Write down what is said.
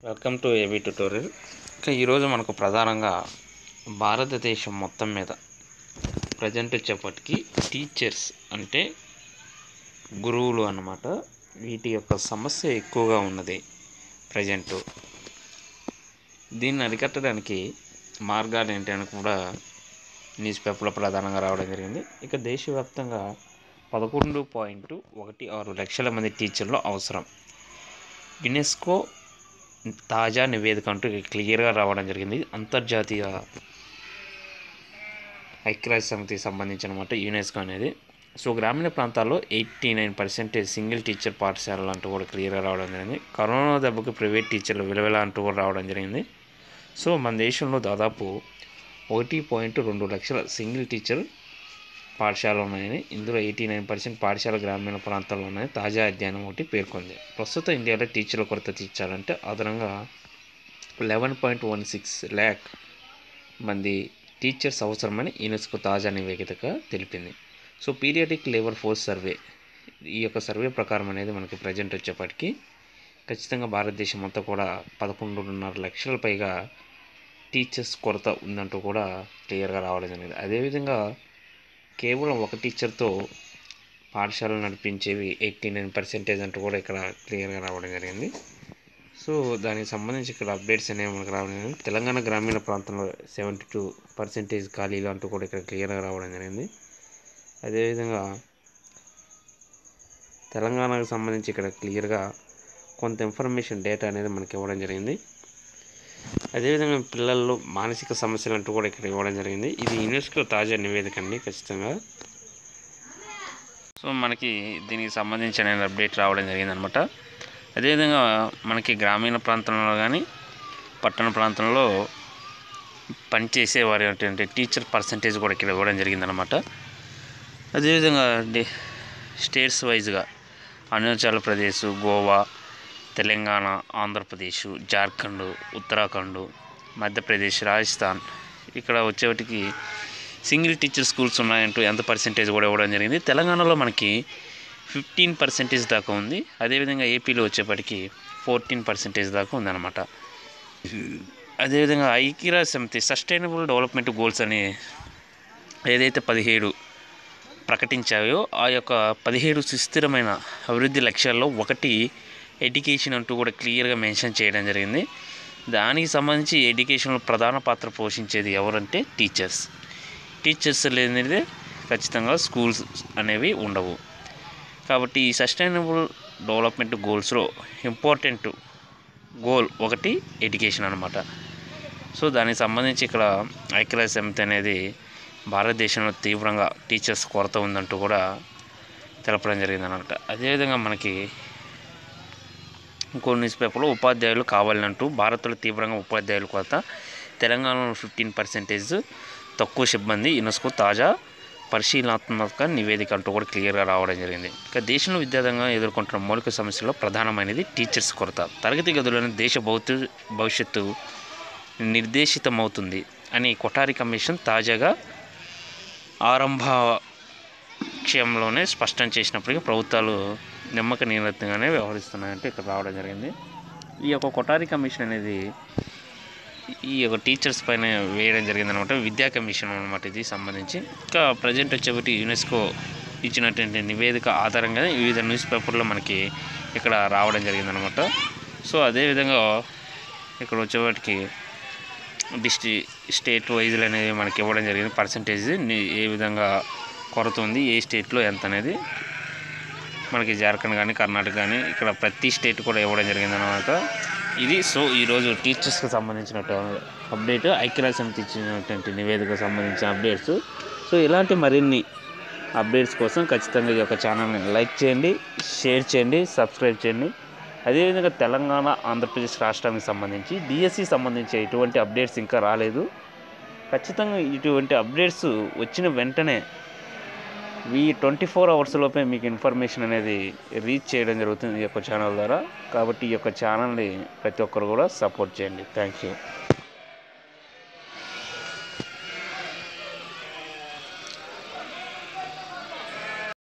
welcome to AB tutorial ఇంకా ఈరోజు మనకు ప్రధానంగా భారతదేశం మొత్తం మీద ప్రజెంట్ వచ్చేప్పటికి టీచర్స్ అంటే గురువులు అన్నమాట వీటి యొక్క సమస్య ఎక్కువగా ఉన్నది ప్రజెంట్ దీన్ని అరికట్టడానికి మార్గాలు ఏంటి అని కూడా న్యూస్ పేపర్లో ప్రధానంగా రావడం జరిగింది ఇక దేశవ్యాప్తంగా పదకొండు పాయింట్ ఒకటి ఆరు లక్షల మంది టీచర్లు అవసరం యునెస్కో తాజా నివేదిక అంటూ క్లియర్గా రావడం జరిగింది అంతర్జాతీయ ఐక్యరాజ్య సమితికి సంబంధించిన అనమాట యునెస్కో అనేది సో గ్రామీణ ప్రాంతాల్లో eighty nine percentage single teacher పాఠశాలలు అంటూ కూడా క్లియర్గా రావడం జరిగింది కరోనా దెబ్బకు ప్రైవేట్ టీచర్లు విలువల అంటూ కూడా రావడం జరిగింది సో మన దేశంలో దాదాపు ఒకటి పాయింట్ రెండు లక్షల సింగిల్ టీచర్ పాఠశాలలు ఉన్నాయని ఇందులో ఎయిటీ నైన్ పర్సెంట్ పాఠశాల గ్రామీణ ప్రాంతాల్లో ఉన్నాయని తాజా అధ్యయనం ఒకటి పేర్కొంది ప్రస్తుత ఇండియాలో టీచర్ల కొరత తీర్చాలంటే అదనంగా eleven point one six lakh మంది టీచర్స్ అవసరమని యునెస్కో తాజా నివేదిక తెలిపింది so periodic labour force survey ఈ యొక్క సర్వే ప్రకారం అనేది మనకి ప్రజెంట్ వచ్చేప్పటికి ఖచ్చితంగా భారతదేశం అంతా కూడా పదకొండున్నర లక్షల పైగా టీచర్స్ కొరత ఉందంటూ కూడా క్లియర్గా రావడం జరిగింది అదేవిధంగా కేవలం ఒక టీచర్తో పాఠశాలలు నడిపించేవి ఎయిటీ నైన్ పర్సెంటేజ్ అంటూ కూడా ఇక్కడ క్లియర్గా రావడం జరిగింది సో దానికి సంబంధించి ఇక్కడ అప్డేట్స్ అనేవి మనకు రావడం జరిగింది తెలంగాణ గ్రామీణ ప్రాంతంలో సెవెంటీ టూ పర్సెంటేజ్ ఖాళీలు అంటూ కూడా ఇక్కడ క్లియర్గా రావడం జరిగింది అదేవిధంగా తెలంగాణకు సంబంధించి ఇక్కడ క్లియర్గా కొంత ఇన్ఫర్మేషన్ డేటా అనేది మనకి ఇవ్వడం జరిగింది అదేవిధంగా పిల్లల్లో మానసిక సమస్యలు అంటూ కూడా ఇక్కడ ఇవ్వడం జరిగింది ఇది యునెస్కో తాజా నివేదిక అండి ఖచ్చితంగా సో మనకి దీనికి సంబంధించిన అప్డేట్ రావడం జరిగింది అనమాట అదేవిధంగా మనకి గ్రామీణ ప్రాంతంలో కానీ పట్టణ ప్రాంతంలో పనిచేసే వారి అటువంటి టీచర్ పర్సంటేజ్ కూడా ఇక్కడ ఇవ్వడం జరిగిందనమాట అదేవిధంగా డే స్టేట్స్ వైజ్గా అరుణాచల్ ప్రదేశ్ గోవా తెలంగాణ ఆంధ్రప్రదేశ్ జార్ఖండ్ ఉత్తరాఖండ్ మధ్యప్రదేశ్ రాజస్థాన్ ఇక్కడ వచ్చేటికి సింగిల్ టీచర్ స్కూల్స్ ఉన్నాయంటూ ఎంత పర్సెంటేజ్ కూడా ఇవ్వడం జరిగింది తెలంగాణలో మనకి ఫిఫ్టీన్ పర్సెంటేజ్ దాకా ఉంది అదేవిధంగా ఏపీలో వచ్చేప్పటికి ఫోర్టీన్ పర్సెంటేజ్ దాకా ఉందన్నమాట అదేవిధంగా ఐక్యరాజ్య సమితి సస్టైనబుల్ డెవలప్మెంట్ గోల్స్ అని ఏదైతే పదిహేడు ప్రకటించాయో ఆ యొక్క పదిహేడు సుస్థిరమైన అభివృద్ధి లక్ష్యాల్లో ఒకటి ఎడ్యుకేషన్ అంటూ కూడా క్లియర్గా మెన్షన్ చేయడం జరిగింది దానికి సంబంధించి ఎడ్యుకేషన్లో ప్రధాన పాత్ర పోషించేది ఎవరంటే టీచర్స్ టీచర్స్ లేనిదే ఖచ్చితంగా స్కూల్స్ అనేవి ఉండవు కాబట్టి ఈ సస్టైనబుల్ డెవలప్మెంట్ గోల్స్లో ఇంపార్టెంట్ గోల్ ఒకటి ఎడ్యుకేషన్ అనమాట సో దానికి సంబంధించి ఇక్కడ ఐక్యరాజ్య సమితి అనేది భారతదేశంలో తీవ్రంగా టీచర్స్ కొరత ఉందంటూ కూడా తెలపడం జరిగింది అనమాట అదేవిధంగా మనకి ఇంకో న్యూస్ పేపర్లో ఉపాధ్యాయులు కావాలంటూ భారత్లో తీవ్రంగా ఉపాధ్యాయుల కొరత తెలంగాణలో ఫిఫ్టీన్ పర్సెంటేజ్ తక్కువ సిబ్బంది యునెస్కో తాజా పరిశీలనాత్మక నివేదిక అంటూ కూడా క్లియర్గా రావడం జరిగింది ఇక దేశంలో విద్యార్థంగా ఎదుర్కొంటున్న మౌలిక సమస్యల్లో ప్రధానమైనది టీచర్స్ కొరత తరగతి గదులను దేశ భౌతి భవిష్యత్తు నిర్దేశితమవుతుంది అని కొఠారి కమిషన్ తాజాగా ఆరంభ విషయంలోనే స్పష్టం చేసినప్పటికీ ప్రభుత్వాలు నిమ్మక నీరత్నంగానే వ్యవహరిస్తున్నాయంటే ఇక్కడ రావడం జరిగింది ఈ యొక్క కొఠారి కమిషన్ అనేది ఈ యొక్క టీచర్స్ పైన వేయడం జరిగింది అనమాట విద్యా కమిషన్ అనమాట ఇది సంబంధించి ఇంకా ప్రజెంట్ వచ్చేబట్టి యునెస్కో ఇచ్చినటువంటి నివేదిక ఆధారంగా వివిధ న్యూస్ పేపర్లో మనకి ఇక్కడ రావడం జరిగిందనమాట సో అదేవిధంగా ఇక్కడ వచ్చేవాటికి డిస్ట్రి స్టేట్ వైజ్లు అనేది మనకి ఇవ్వడం జరిగింది పర్సంటేజ్ ఏ విధంగా కొరత ఉంది ఏ స్టేట్లో ఎంత అనేది మనకి జార్ఖండ్ కానీ కర్ణాటక కానీ ఇక్కడ ప్రతి స్టేట్ కూడా ఇవ్వడం జరిగింది అనమాట ఇది సో ఈరోజు టీచర్స్కి సంబంధించిన అప్డేట్ ఐక్యరాజ్య సమితి ఇచ్చినటువంటి నివేదికకు సంబంధించిన అప్డేట్స్ సో ఇలాంటి మరిన్ని అప్డేట్స్ కోసం ఖచ్చితంగా ఈ యొక్క ఛానల్ని లైక్ చేయండి షేర్ చేయండి సబ్స్క్రైబ్ చేయండి అదేవిధంగా తెలంగాణ ఆంధ్రప్రదేశ్ రాష్ట్రానికి సంబంధించి డిఎస్సి సంబంధించి ఎటువంటి అప్డేట్స్ ఇంకా రాలేదు ఖచ్చితంగా ఇటువంటి అప్డేట్స్ వచ్చిన వెంటనే ఈ ట్వంటీ ఫోర్ అవర్స్ లోపే మీకు ఇన్ఫర్మేషన్ అనేది రీచ్ చేయడం జరుగుతుంది ఈ యొక్క ఛానల్ ద్వారా కాబట్టి ఈ యొక్క ఛానల్ని ప్రతి ఒక్కరు కూడా సపోర్ట్ చేయండి థ్యాంక్ యూ